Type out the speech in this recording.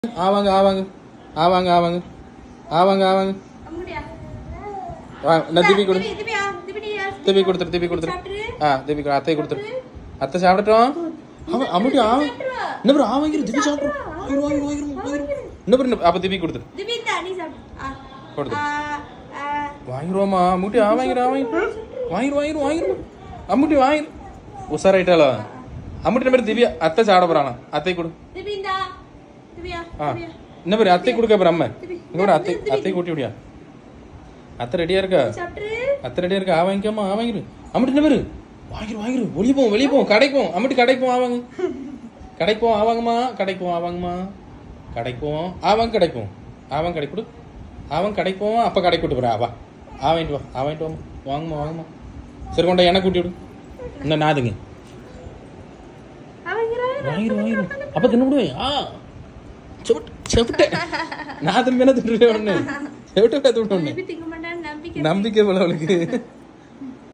ஆவாங்க ஆவாங்க ஆவாங்க ஆவாங்க ஆவாங்க ஆவாங்க அம்முடியா வா, நான் திபி கொடு திபி திபியா திபிடியா திபி கொடுத்துரு திபி கொடுத்துரு சாப்பிட்டுரு. ஆ திபி கொடு அத்தை கொடுத்துரு அத்தை சாப்பிடட்டும் அவன் அம்முடி ஆவன் என்ன ப்ரோ ஆவாங்கிரு திபி சாப்பிட்றோம் வாங்கிரு வாங்கிரு வாங்கிரு வாங்கிரு என்ன ப்ரோ அப்போ திபி கொடுத்துரு திபி இந்தா நீ சாப்பிடு ஆ கொடுத்து ஆ ஆ வாங்கிருவோமா அம்முட்டி ஆவாங்கிரு ஆவாங்கிரு வாங்கிரு வாங்கிரு வாங்கிரு அம்முட்டி வாங்கிரு உஷாராயிட்டாளா அம்முட்டி நம்பர் திவ்யா அத்தை சாப்பிட போறானா அத்தை கொடு திபி இந்தா திபியா ஆ திபியா என்ன பேர் அத்தை கொடுக்க அப்புறம் அம்மா இங்க ஒரு அத்தை அத்தை கூட்டி விடியா அத்தை ரெடியா இருக்கா சாப்பிட்டுரு அத்தை ரெடியா இருக்கா ஆவாங்கிக்காமா ஆவாங்கிரு அம்முட்டி என்ன பேரு வாங்கிரு வாங்கிரு வெளியே போவோம் வெளியே போவோம் கடைக்கு போவோம் அம்முட்டி கடைக்கு போவோம் ஆவாங்க கடைக்கு போவோம் ஆவாங்கம்மா கடைக்கு போவோம் ஆவாங்கம்மா கடைக்கு போவோம் ஆவாங்க கடைக்கு போவோம் ஆவாங்க கடைக்கு கொடு அவன் கடைக்கு போவான் அப்போ கடைக்கு கூட்டு போறா வா ஆ வாங்கிட்டு வா ஆ வாங்கிட்டு வாமா வாங்கம்மா வாங்கம்மா சரி கொண்டா எனக்கு கூட்டி விடு இந்த நாதுங்க அவங்கிற வாங்கிரு வாங்கிரு அப்போ தின்னு விடுவேன் ஆ செவிட்டு செவிட்டு நான் திரும்பி என்ன தின்றுவேன் ஒன்று செவிட்டு தின்னு ஒன்று திபி திங்க மாட்டான்னு நம்பிக்கை நம்பிக்கை போல அவளுக்கு